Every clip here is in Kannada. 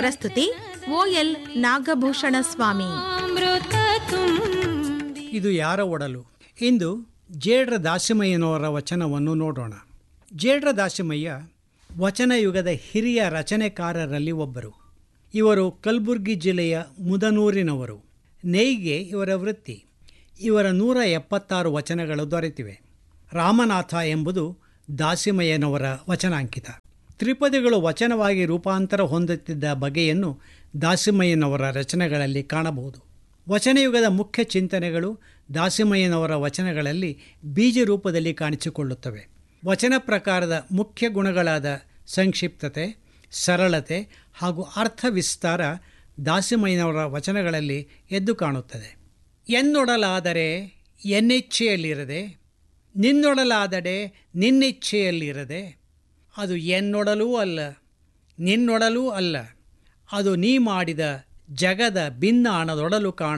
ಪ್ರಸ್ತುತಿ ಓಎಲ್ ನಾಗಭೂಷಣ ಸ್ವಾಮಿ ಅಮೃತ ತುಂಬಿ ಇದು ಯಾರ ಒಡಲು ಇಂದು ಜೇಡ್ರ ದಾಸಿಮಯ್ಯನವರ ವಚನವನ್ನು ನೋಡೋಣ ಜೇಡ್ರ ದಾಸಿಮಯ್ಯ ವಚನ ಯುಗದ ಹಿರಿಯ ರಚನೆಕಾರರಲ್ಲಿ ಒಬ್ಬರು ಇವರು ಕಲಬುರ್ಗಿ ಜಿಲ್ಲೆಯ ಮುದನೂರಿನವರು ನೇಯ್ಗೆ ಇವರ ವೃತ್ತಿ ಇವರ ನೂರ ಎಪ್ಪತ್ತಾರು ವಚನಗಳು ದೊರೆತಿವೆ ರಾಮನಾಥ ಎಂಬುದು ದಾಸಿಮಯ್ಯನವರ ವಚನಾಂಕಿತ ತ್ರಿಪದಿಗಳು ವಚನವಾಗಿ ರೂಪಾಂತರ ಹೊಂದುತ್ತಿದ್ದ ಬಗೆಯನ್ನು ದಾಸಿಮಯ್ಯನವರ ರಚನೆಗಳಲ್ಲಿ ಕಾಣಬಹುದು ವಚನಯುಗದ ಮುಖ್ಯ ಚಿಂತನೆಗಳು ದಾಸಿಮಯ್ಯನವರ ವಚನಗಳಲ್ಲಿ ಬೀಜ ರೂಪದಲ್ಲಿ ಕಾಣಿಸಿಕೊಳ್ಳುತ್ತವೆ ವಚನ ಪ್ರಕಾರದ ಮುಖ್ಯ ಗುಣಗಳಾದ ಸಂಕ್ಷಿಪ್ತತೆ ಸರಳತೆ ಹಾಗೂ ಅರ್ಥ ವಿಸ್ತಾರ ದಾಸಿಮಯ್ಯನವರ ವಚನಗಳಲ್ಲಿ ಎದ್ದು ಕಾಣುತ್ತದೆ ಎನ್ನೊಡಲಾದರೆ ಎನ್ನಿಚ್ಛೆಯಲ್ಲಿರದೆ ನಿನ್ನೊಡಲಾದಡೆ ನಿನ್ನಿಚ್ಛೆಯಲ್ಲಿರದೆ ಅದು ಎನ್ನೊಡಲೂ ಅಲ್ಲ ನಿನ್ನೊಡಲೂ ಅಲ್ಲ ಅದು ನೀ ಮಾಡಿದ ಜಗದ ಭಿನ್ನಾಣದೊಡಲು ಕಾಣ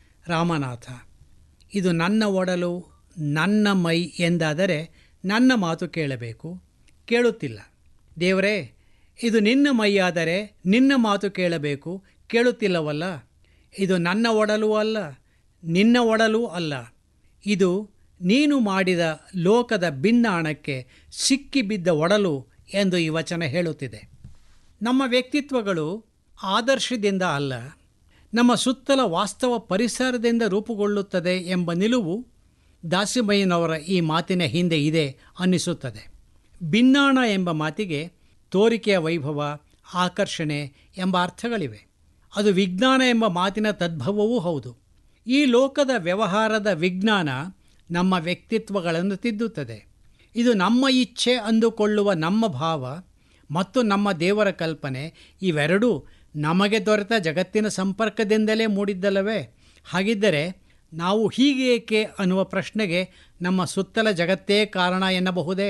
ರಾಮನಾಥ ಇದು ನನ್ನ ಒಡಲು ನನ್ನ ಮೈ ಎಂದಾದರೆ ನನ್ನ ಮಾತು ಕೇಳಬೇಕು ಕೇಳುತ್ತಿಲ್ಲ ದೇವರೇ ಇದು ನಿನ್ನ ಮೈಯಾದರೆ ನಿನ್ನ ಮಾತು ಕೇಳಬೇಕು ಕೇಳುತ್ತಿಲ್ಲವಲ್ಲ ಇದು ನನ್ನ ಒಡಲು ಅಲ್ಲ ನಿನ್ನ ಒಡಲು ಅಲ್ಲ ಇದು ನೀನು ಮಾಡಿದ ಲೋಕದ ಭಿನ್ನಾಣಕ್ಕೆ ಸಿಕ್ಕಿಬಿದ್ದ ಒಡಲು ಎಂದು ಈ ವಚನ ಹೇಳುತ್ತಿದೆ ನಮ್ಮ ವ್ಯಕ್ತಿತ್ವಗಳು ಆದರ್ಶದಿಂದ ಅಲ್ಲ ನಮ್ಮ ಸುತ್ತಲ ವಾಸ್ತವ ಪರಿಸರದಿಂದ ರೂಪುಗೊಳ್ಳುತ್ತದೆ ಎಂಬ ನಿಲುವು ದಾಸಿಮಯ್ಯನವರ ಈ ಮಾತಿನ ಹಿಂದೆ ಇದೆ ಅನ್ನಿಸುತ್ತದೆ ಭಿನ್ನಾಣ ಎಂಬ ಮಾತಿಗೆ ತೋರಿಕೆಯ ವೈಭವ ಆಕರ್ಷಣೆ ಎಂಬ ಅರ್ಥಗಳಿವೆ ಅದು ವಿಜ್ಞಾನ ಎಂಬ ಮಾತಿನ ತದ್ಭವವೂ ಹೌದು ಈ ಲೋಕದ ವ್ಯವಹಾರದ ವಿಜ್ಞಾನ ನಮ್ಮ ವ್ಯಕ್ತಿತ್ವಗಳನ್ನು ತಿದ್ದುತ್ತದೆ ಇದು ನಮ್ಮ ಇಚ್ಛೆ ಅಂದುಕೊಳ್ಳುವ ನಮ್ಮ ಭಾವ ಮತ್ತು ನಮ್ಮ ದೇವರ ಕಲ್ಪನೆ ಇವೆರಡೂ ನಮಗೆ ದೊರೆತ ಜಗತ್ತಿನ ಸಂಪರ್ಕದಿಂದಲೇ ಮೂಡಿದ್ದಲ್ಲವೇ ಹಾಗಿದ್ದರೆ ನಾವು ಹೀಗೆ ಏಕೆ ಅನ್ನುವ ಪ್ರಶ್ನೆಗೆ ನಮ್ಮ ಸುತ್ತಲ ಜಗತ್ತೇ ಕಾರಣ ಎನ್ನಬಹುದೇ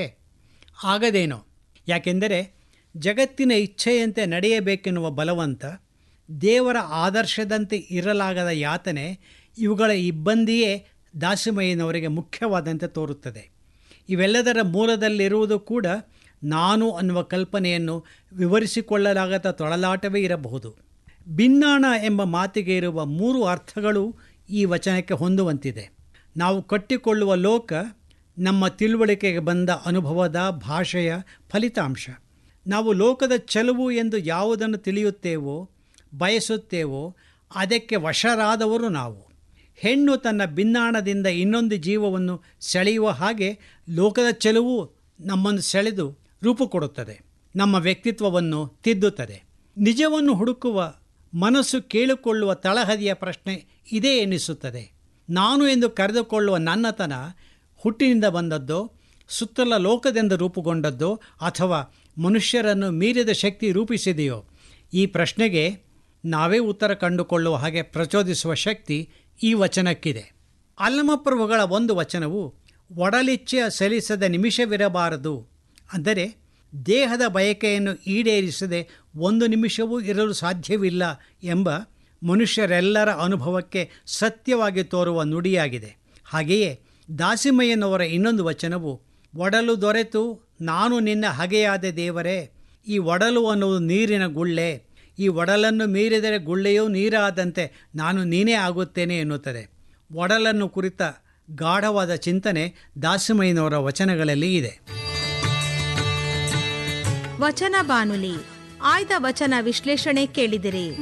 ಆಗದೇನೋ ಯಾಕೆಂದರೆ ಜಗತ್ತಿನ ಇಚ್ಛೆಯಂತೆ ನಡೆಯಬೇಕೆನ್ನುವ ಬಲವಂತ ದೇವರ ಆದರ್ಶದಂತೆ ಇರಲಾಗದ ಯಾತನೆ ಇವುಗಳ ಇಬ್ಬಂದಿಯೇ ದಾಸಿಮಯ್ಯನವರಿಗೆ ಮುಖ್ಯವಾದಂತೆ ತೋರುತ್ತದೆ ಇವೆಲ್ಲದರ ಮೂಲದಲ್ಲಿರುವುದು ಕೂಡ ನಾನು ಅನ್ನುವ ಕಲ್ಪನೆಯನ್ನು ವಿವರಿಸಿಕೊಳ್ಳಲಾಗದ ತೊಳಲಾಟವೇ ಇರಬಹುದು ಭಿನ್ನಾಣ ಎಂಬ ಮಾತಿಗೆ ಇರುವ ಮೂರು ಅರ್ಥಗಳು ಈ ವಚನಕ್ಕೆ ಹೊಂದುವಂತಿದೆ ನಾವು ಕಟ್ಟಿಕೊಳ್ಳುವ ಲೋಕ ನಮ್ಮ ತಿಳುವಳಿಕೆಗೆ ಬಂದ ಅನುಭವದ ಭಾಷೆಯ ಫಲಿತಾಂಶ ನಾವು ಲೋಕದ ಚೆಲುವು ಎಂದು ಯಾವುದನ್ನು ತಿಳಿಯುತ್ತೇವೋ ಬಯಸುತ್ತೇವೋ ಅದಕ್ಕೆ ವಶರಾದವರು ನಾವು ಹೆಣ್ಣು ತನ್ನ ಭಿನ್ನಾಣದಿಂದ ಇನ್ನೊಂದು ಜೀವವನ್ನು ಸೆಳೆಯುವ ಹಾಗೆ ಲೋಕದ ಚೆಲುವು ನಮ್ಮನ್ನು ಸೆಳೆದು ರೂಪು ಕೊಡುತ್ತದೆ ನಮ್ಮ ವ್ಯಕ್ತಿತ್ವವನ್ನು ತಿದ್ದುತ್ತದೆ ನಿಜವನ್ನು ಹುಡುಕುವ ಮನಸ್ಸು ಕೇಳಿಕೊಳ್ಳುವ ತಳಹದಿಯ ಪ್ರಶ್ನೆ ಇದೇ ಎನ್ನಿಸುತ್ತದೆ ನಾನು ಎಂದು ಕರೆದುಕೊಳ್ಳುವ ನನ್ನತನ ಹುಟ್ಟಿನಿಂದ ಬಂದದ್ದೋ ಸುತ್ತಲ ಲೋಕದಿಂದ ರೂಪುಗೊಂಡದ್ದೋ ಅಥವಾ ಮನುಷ್ಯರನ್ನು ಮೀರಿದ ಶಕ್ತಿ ರೂಪಿಸಿದೆಯೋ ಈ ಪ್ರಶ್ನೆಗೆ ನಾವೇ ಉತ್ತರ ಕಂಡುಕೊಳ್ಳುವ ಹಾಗೆ ಪ್ರಚೋದಿಸುವ ಶಕ್ತಿ ಈ ವಚನಕ್ಕಿದೆ ಅಲ್ಲಮಪ್ರಭುಗಳ ಒಂದು ವಚನವು ಒಡಲಿಚ್ಛೆಯ ಸಲ್ಲಿಸದ ನಿಮಿಷವಿರಬಾರದು ಅಂದರೆ ದೇಹದ ಬಯಕೆಯನ್ನು ಈಡೇರಿಸದೆ ಒಂದು ನಿಮಿಷವೂ ಇರಲು ಸಾಧ್ಯವಿಲ್ಲ ಎಂಬ ಮನುಷ್ಯರೆಲ್ಲರ ಅನುಭವಕ್ಕೆ ಸತ್ಯವಾಗಿ ತೋರುವ ನುಡಿಯಾಗಿದೆ ಹಾಗೆಯೇ ದಾಸಿಮಯ್ಯನವರ ಇನ್ನೊಂದು ವಚನವು ಒಡಲು ದೊರೆತು ನಾನು ನಿನ್ನ ಹಗೆಯಾದ ದೇವರೇ ಈ ಒಡಲು ಅನ್ನುವುದು ನೀರಿನ ಗುಳ್ಳೆ ಈ ಒಡಲನ್ನು ಮೀರಿದರೆ ಗುಳ್ಳೆಯೂ ನೀರಾದಂತೆ ನಾನು ನೀನೇ ಆಗುತ್ತೇನೆ ಎನ್ನುತ್ತದೆ ಒಡಲನ್ನು ಕುರಿತ ಗಾಢವಾದ ಚಿಂತನೆ ದಾಸಿಮಯ್ಯನವರ ವಚನಗಳಲ್ಲಿ ಇದೆ ವಚನ ಬಾನುಲಿ ಆಯ್ದ ವಚನ ವಿಶ್ಲೇಷಣೆ ಕೇಳಿದಿರಿ